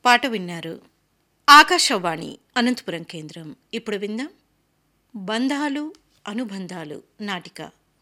పాట విన్నారు ఆకాశవాణి అనంతపురం కేంద్రం ఇప్పుడు విందాం బంధాలు అనుబంధాలు నాటిక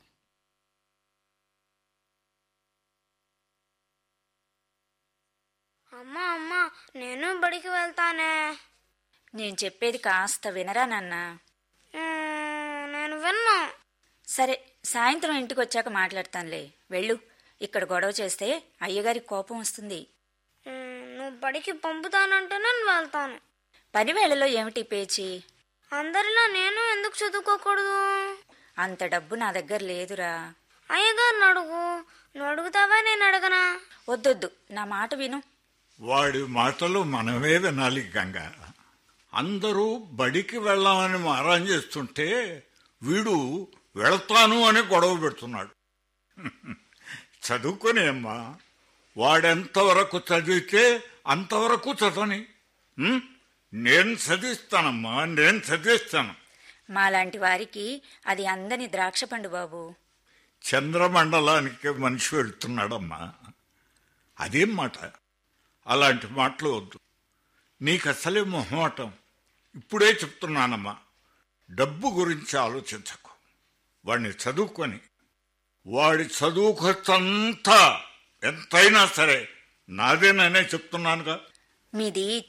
అమ్మా అమ్మా నేను బడికి వెళ్తానే నేను చెప్పేది కాస్త వినరా నాన్న మ్మ్, నేను విన్నా సరే సాయంత్రం ఇంటికి వచ్చాక మాట్లాడతానులే వెళ్ళు ఇక్కడ గొడవ చేస్తే అయ్యగారికి కోపం వస్తుంది మ్మ్, నువ్వు బడికి పంపుతానంటే నేను వెళ్తాను పని వేళలో ఏమిటి పేచి అందరిలా నేను ఎందుకు చదువుకోకూడదు అంత డబ్బు నా దగ్గర లేదురా అయ్యగారిని అడుగు నువ్వు అడుగుతావా నేను అడగనా వద్దొద్దు నా మాట విను వాడి మాటలు మనమే వినాలి గంగ అందరూ బడికి వెళ్ళామని మారం చేస్తుంటే వీడు వెళతాను అని గొడవ పెడుతున్నాడు చదువుకొని అమ్మా వాడెంతవరకు చదివితే అంతవరకు చదవని ఉం? నేను చదివిస్తానమ్మా నేను చదివిస్తాను మాలాంటి వారికి అది అందని ద్రాక్ష పండు బాబు చంద్రమండలానికి మనిషి వెళ్తున్నాడమ్మా అదేం మాట అలాంటి మాటలు వద్దు నీకు అసలే మొహమాటం ఇప్పుడే చెప్తున్నానమ్మా డబ్బు గురించి ఆలోచించకు వాడిని చదువుకొని వాడి చదువు ఖర్చంతా ఎంతైనా సరే నాదేననే చెప్తున్నానుగా మీది